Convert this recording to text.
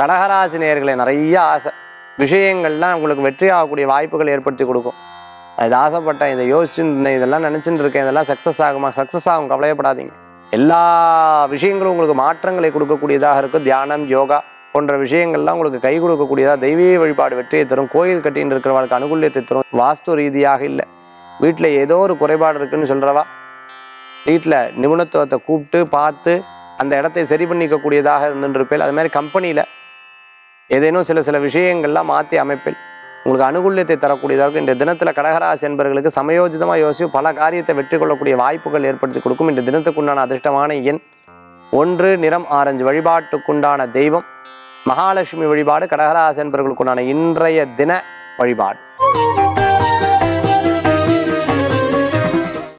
கடகராசி நேயர்களே நிறைய ஆசை விஷயங்கள்லாம் உங்களுக்கு வெற்றி ஆகக்கூடிய வாய்ப்புகள் ஏற்படுத்தி கொடுக்கும் நான் இது ஆசைப்பட்டேன் இதை யோசிச்சுட்டு இருந்தேன் இதெல்லாம் நினச்சிட்டு இருக்கேன் இதெல்லாம் சக்ஸஸ் ஆகுமா சக்ஸஸ் ஆகும் கவலையப்படாதீங்க எல்லா விஷயங்களும் உங்களுக்கு மாற்றங்களை கொடுக்கக்கூடியதாக இருக்கும் தியானம் யோகா போன்ற விஷயங்கள்லாம் உங்களுக்கு கை கொடுக்கக்கூடியதாக தெய்வீக வழிபாடு வெற்றியை தரும் கோயில் கட்டின்னு இருக்கிறவங்களுக்கு அனுகூல்யத்தை தரும் வாஸ்து ரீதியாக இல்லை வீட்டில் ஏதோ ஒரு குறைபாடு இருக்குன்னு சொல்கிறவா வீட்டில் நிபுணத்துவத்தை கூப்பிட்டு பார்த்து அந்த இடத்தை சரி பண்ணிக்கக்கூடியதாக இருந்துருப்பேன் அது மாதிரி கம்பெனியில் ஏதேனும் சில சில விஷயங்கள்லாம் மாற்றி அமைப்பில் உங்களுக்கு அனுகூல்யத்தை தரக்கூடியதாக இருக்கும் இந்த தினத்தில் கடகராசி என்பவர்களுக்கு சமயோஜிதமாக யோசிச்சு பல காரியத்தை வெற்றி கொள்ளக்கூடிய வாய்ப்புகள் ஏற்படுத்தி கொடுக்கும் இந்த தினத்துக்குண்டான அதிர்ஷ்டமான எண் ஒன்று நிறம் ஆரஞ்சு வழிபாட்டுக்குண்டான தெய்வம் மகாலட்சுமி வழிபாடு கடகராசி என்பவர்களுக்குண்டான இன்றைய தின வழிபாடு